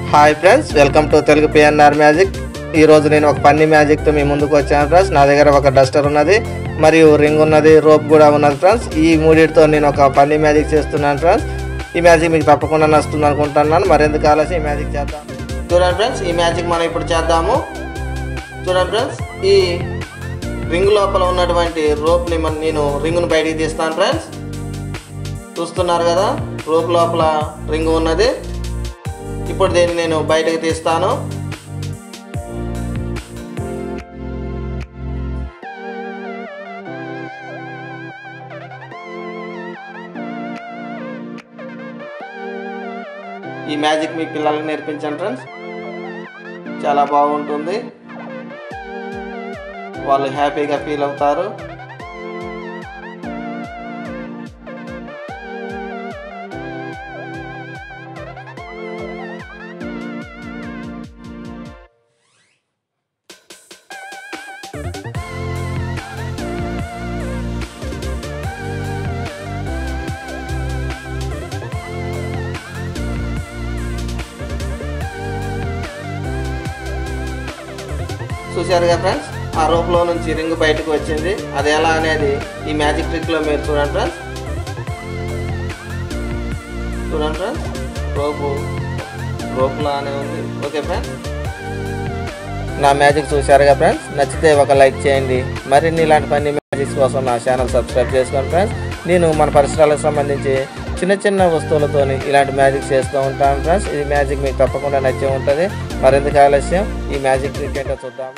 hi friends welcome to Telugu PNR magic ఈ రోజు నేను ఒక పన్ని మ్యాజిక్తో మీ ముందుకు వచ్చాను ఫ్రెండ్స్ నా దగ్గర ఒక డస్టర్ ఉన్నది మరియు రింగ్ ఉన్నది రోప్ కూడా ఉన్నది ఫ్రెండ్స్ ఈ మూడిటితో నేను ఒక పన్ని మ్యాజిక్ చేస్తున్నాను ఫ్రెండ్స్ ఈ మ్యాజిక్ మీకు తప్పకుండా నచ్చుతుంది అనుకుంటున్నాను మరెందుకు ఆలస్యం ఈ మ్యాజిక్ చేద్దాం చూడండి ఫ్రెండ్స్ ఈ మ్యాజిక్ మనం ఇప్పుడు చేద్దాము చూడండి ఫ్రెండ్స్ ఈ రింగ్ లోపల ఉన్నటువంటి రోప్ని మన నేను రింగ్ను బయటికి తీస్తాను ఫ్రెండ్స్ చూస్తున్నారు కదా రోప్ లోపల రింగ్ ఉన్నది ఇప్పుడు దీన్ని నేను బయటకు తీస్తాను ఈ మ్యాజిక్ మీ పిల్లలకు నేర్పించండి ఫ్రెండ్స్ చాలా బాగుంటుంది వాళ్ళు హ్యాపీగా ఫీల్ అవుతారు చూశారుగా ఫ్రెండ్స్ ఆ రోప్లో నుంచి రింగ్ బయటకు వచ్చింది అది ఎలా అనేది ఈ మ్యాజిక్ ట్రిక్లో మీరు చూడండి ఫ్రెండ్స్ చూడండి ఫ్రెండ్స్ రోపు రోప్లానే ఉంది ఓకే ఫ్రెండ్స్ నా మ్యాజిక్ చూశారుగా ఫ్రెండ్స్ నచ్చితే ఒక లైక్ చేయండి మరిన్ని ఇలాంటి పని మ్యాజిక్స్ కోసం నా ఛానల్ సబ్స్క్రైబ్ చేసుకోండి ఫ్రెండ్స్ నేను మన పరిసరాలకు సంబంధించి చిన్న చిన్న వస్తువులతోని ఇలాంటి మ్యాజిక్ చేస్తూ ఉంటాను ఫ్రెండ్స్ ఈ మ్యాజిక్ మీకు తప్పకుండా నచ్చే ఉంటుంది మరెందుకు ఆలస్యం ఈ మ్యాజిక్ ట్రిక్ ఏంటో చూద్దాం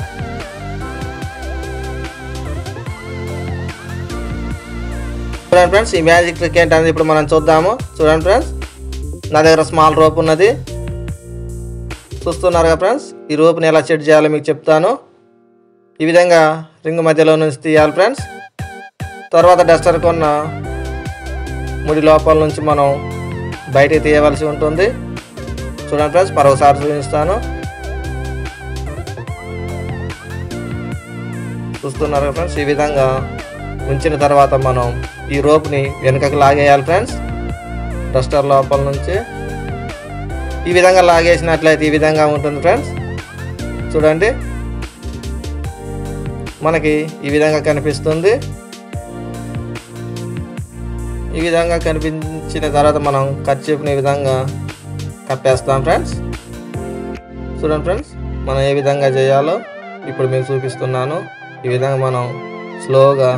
చూడండి ఫ్రెండ్స్ ఈ మ్యాజిక్ ట్రిక్ ఏంటనేది ఇప్పుడు మనం చూద్దాము చూడండి ఫ్రెండ్స్ నా దగ్గర స్మాల్ రోప్ ఉన్నది చూస్తున్నారు కదా ఫ్రెండ్స్ ఈ రోప్ని ఎలా సెట్ చేయాలో మీకు చెప్తాను ఈ విధంగా రింగ్ మధ్యలో నుంచి తీయాలి ఫ్రెండ్స్ తర్వాత డస్టర్ కొన్న ముడి లోపల నుంచి మనం బయటికి తీయవలసి ఉంటుంది చూడండి ఫ్రెండ్స్ మరొకసారి చూపిస్తాను చూస్తున్నారు కదా ఫ్రెండ్స్ ఈ విధంగా ఉంచిన తర్వాత మనం ఈ రోప్ని వెనుకకి లాగేయాలి ఫ్రెండ్స్ డస్టర్ లోపల నుంచి ఈ విధంగా లాగేసినట్లయితే ఈ విధంగా ఉంటుంది ఫ్రెండ్స్ చూడండి మనకి ఈ విధంగా కనిపిస్తుంది ఈ విధంగా కనిపించిన తర్వాత మనం కర్చీఫ్ని ఈ విధంగా కప్పేస్తాం ఫ్రెండ్స్ చూడండి ఫ్రెండ్స్ మనం ఏ విధంగా చేయాలో ఇప్పుడు మీకు చూపిస్తున్నాను ఈ విధంగా మనం స్లోగా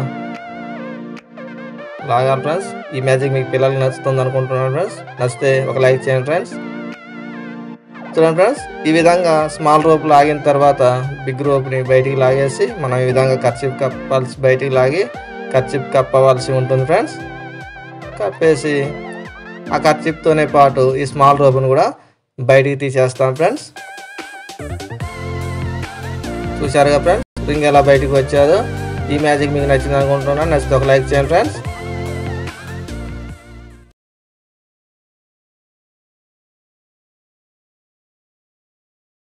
లాగాలి ఫ్రెండ్స్ ఈ మ్యాజిక్ మీకు పిల్లలకి నచ్చుతుంది అనుకుంటున్నాను ఫ్రెండ్స్ నచ్చితే ఒక లైక్ చేయండి ఫ్రెండ్స్ చూడండి ఫ్రెండ్స్ ఈ విధంగా స్మాల్ రోప్ లాగిన తర్వాత బిగ్ రోప్ని బయటికి లాగేసి మనం ఈ విధంగా కర్చిప్ కప్పాల్సి బయటికి లాగి కర్చిప్ కప్పవలసి ఉంటుంది ఫ్రెండ్స్ కప్పేసి ఆ కర్చిప్తోనే పాటు ఈ స్మాల్ రోప్ని కూడా బయటికి తీసేస్తాం ఫ్రెండ్స్ చూశారుగా ఫ్రెండ్స్ రింగ్ ఎలా బయటికి వచ్చాదో ఈ మ్యాజిక్ మీకు నచ్చింది అనుకుంటున్నాను నచ్చితే ఒక లైక్ చేయండి ఫ్రెండ్స్